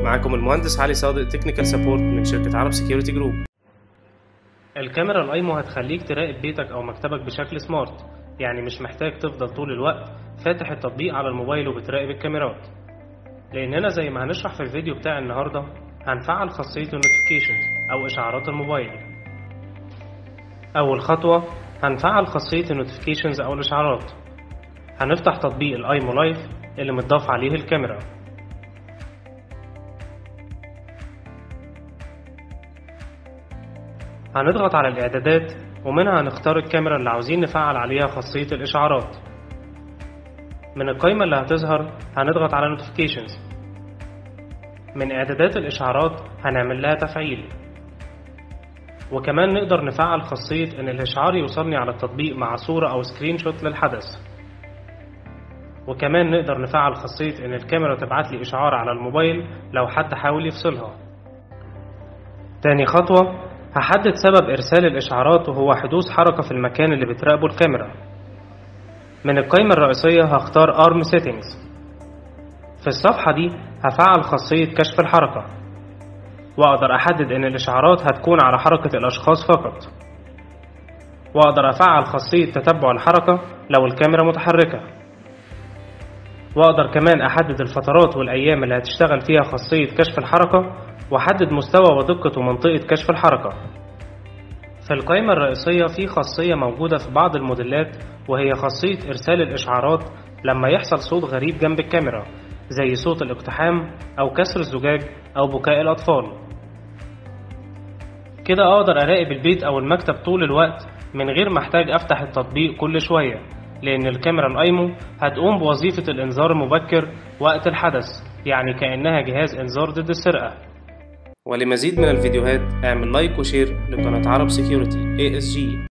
معاكم المهندس علي صادق تكنيكال سبورت من شركة عرب سكيورتي جروب الكاميرا الايمو هتخليك تراقب بيتك او مكتبك بشكل سمارت يعني مش محتاج تفضل طول الوقت فاتح التطبيق على الموبايل وبتراقب الكاميرات لاننا زي ما هنشرح في الفيديو بتاع النهارده هنفعل خاصية النوتيفيكيشنز او اشعارات الموبايل اول خطوة هنفعل خاصية النوتيفيكيشنز او الاشعارات هنفتح تطبيق الايمو لايف اللي متضاف عليه الكاميرا هنضغط على الإعدادات ومنها هنختار الكاميرا اللي عاوزين نفعل عليها خاصية الإشعارات من القائمة اللي هتظهر هنضغط على Notifications من إعدادات الإشعارات هنعمل لها تفعيل وكمان نقدر نفعل خاصية إن الإشعار يوصلني على التطبيق مع صورة أو سكرين شوت للحدث وكمان نقدر نفعل خاصية إن الكاميرا تبعت لي إشعار على الموبايل لو حد حاول يفصلها تاني خطوة هحدد سبب إرسال الإشعارات وهو حدوث حركة في المكان اللي بتراقبه الكاميرا من القائمة الرئيسية هختار ARM Settings في الصفحة دي هفعل خاصية كشف الحركة وأقدر أحدد إن الإشعارات هتكون على حركة الأشخاص فقط وأقدر أفعل خاصية تتبع الحركة لو الكاميرا متحركة وأقدر كمان أحدد الفترات والأيام اللي هتشتغل فيها خاصية كشف الحركة وأحدد مستوى ودقة ومنطقة كشف الحركة في القائمة الرئيسية في خاصية موجودة في بعض الموديلات وهي خاصية إرسال الإشعارات لما يحصل صوت غريب جنب الكاميرا زي صوت الاقتحام أو كسر الزجاج أو بكاء الأطفال كده أقدر أراقب البيت أو المكتب طول الوقت من غير ما أحتاج أفتح التطبيق كل شوية لأن الكاميرا الأيمو هتقوم بوظيفة الإنذار المبكر وقت الحدث يعني كأنها جهاز إنذار ضد السرقة ولمزيد من الفيديوهات اعمل لايك وشير لقناة عرب سيكيورتي ASG